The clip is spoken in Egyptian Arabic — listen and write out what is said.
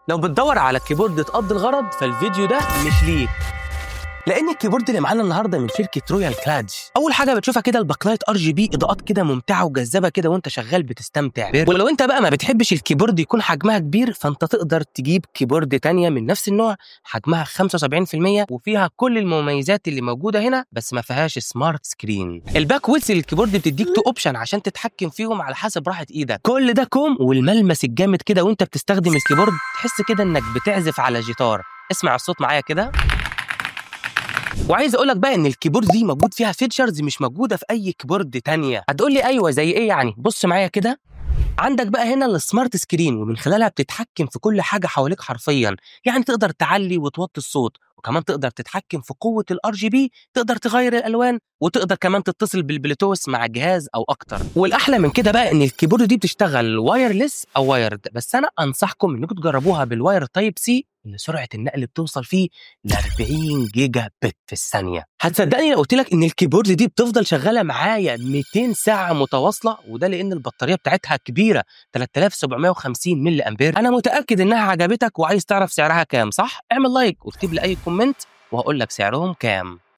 لو بتدور على كيبورد تقضي الغرض فالفيديو ده مش ليك لان الكيبورد اللي معانا النهارده من شركه رويال كلادج اول حاجه بتشوفها كده الباكلايت ار جي بي اضاءات كده ممتعه وجذابه كده وانت شغال بتستمتع ولو انت بقى ما بتحبش الكيبورد يكون حجمها كبير فانت تقدر تجيب كيبورد تانية من نفس النوع حجمها 75% وفيها كل المميزات اللي موجوده هنا بس ما فيهاش سمارت سكرين الباك ويلز للكيبورد بتديك تو اوبشن عشان تتحكم فيهم على حسب راحه ايدك كل ده كوم والملمس الجامد كده وانت بتستخدم الكيبورد تحس كده انك بتعزف على جيتار اسمع الصوت معايا كده وعايز اقول لك بقى ان الكيبورد دي موجود فيها فيتشرز مش موجوده في اي كيبورد تانية هتقول لي ايوه زي ايه يعني بص معايا كده عندك بقى هنا السمارت سكرين ومن خلالها بتتحكم في كل حاجه حواليك حرفيا يعني تقدر تعلي وتوطي الصوت وكمان تقدر تتحكم في قوه الار جي بي تقدر تغير الالوان وتقدر كمان تتصل بالبلوتوث مع جهاز او اكتر والاحلى من كده بقى ان الكيبورد دي بتشتغل وايرلس او وايرد بس انا انصحكم انكم تجربوها بالواير تايب سي اللي سرعه النقل بتوصل فيه ل 40 جيجا بت في الثانيه هتصدقني لو قلت لك ان الكيبورد دي بتفضل شغاله معايا 200 ساعه متواصله وده لان البطاريه بتاعتها كبيره 3750 ملي امبير انا متاكد انها عجبتك وعايز تعرف سعرها كام صح اعمل لايك واكتب لي اي كومنت وهقول لك سعرهم كام